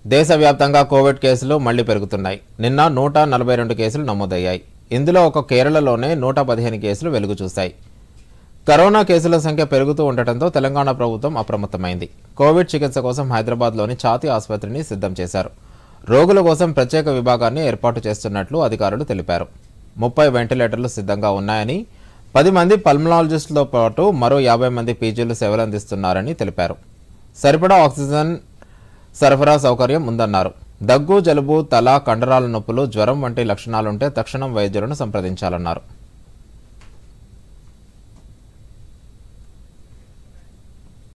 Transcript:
దేశవ్యాప్తంగా కోవిడ్ కేసులు మళ్లీ పెరుగుతున్నాయి నిన్న నూట నలభై రెండు కేసులు నమోదయ్యాయి ఇందులో ఒక కేరళలోనే నూట పదిహేను కేసులు వెలుగు చూశాయి కరోనా కేసుల సంఖ్య పెరుగుతూ ఉండటంతో తెలంగాణ ప్రభుత్వం అప్రమత్తమైంది కోవిడ్ చికిత్స కోసం హైదరాబాద్లోని ఛాతీ ఆసుపత్రిని సిద్ధం చేశారు రోగుల కోసం ప్రత్యేక విభాగాన్ని ఏర్పాటు చేస్తున్నట్లు అధికారులు తెలిపారు ముప్పై వెంటిలేటర్లు సిద్ధంగా ఉన్నాయని పది మంది పల్మనాలజిస్టులతో పాటు మరో యాభై మంది పీజీలు సేవలు అందిస్తున్నారని తెలిపారు సరిపడా ఆక్సిజన్ సరఫరా సౌకర్యం ఉందన్నారు దగ్గు జలుబు తల కండరాల నొప్పులు జ్వరం వంటి లక్షణాలుంటే తక్షణం వైద్యులను సంప్రదించాలన్నారు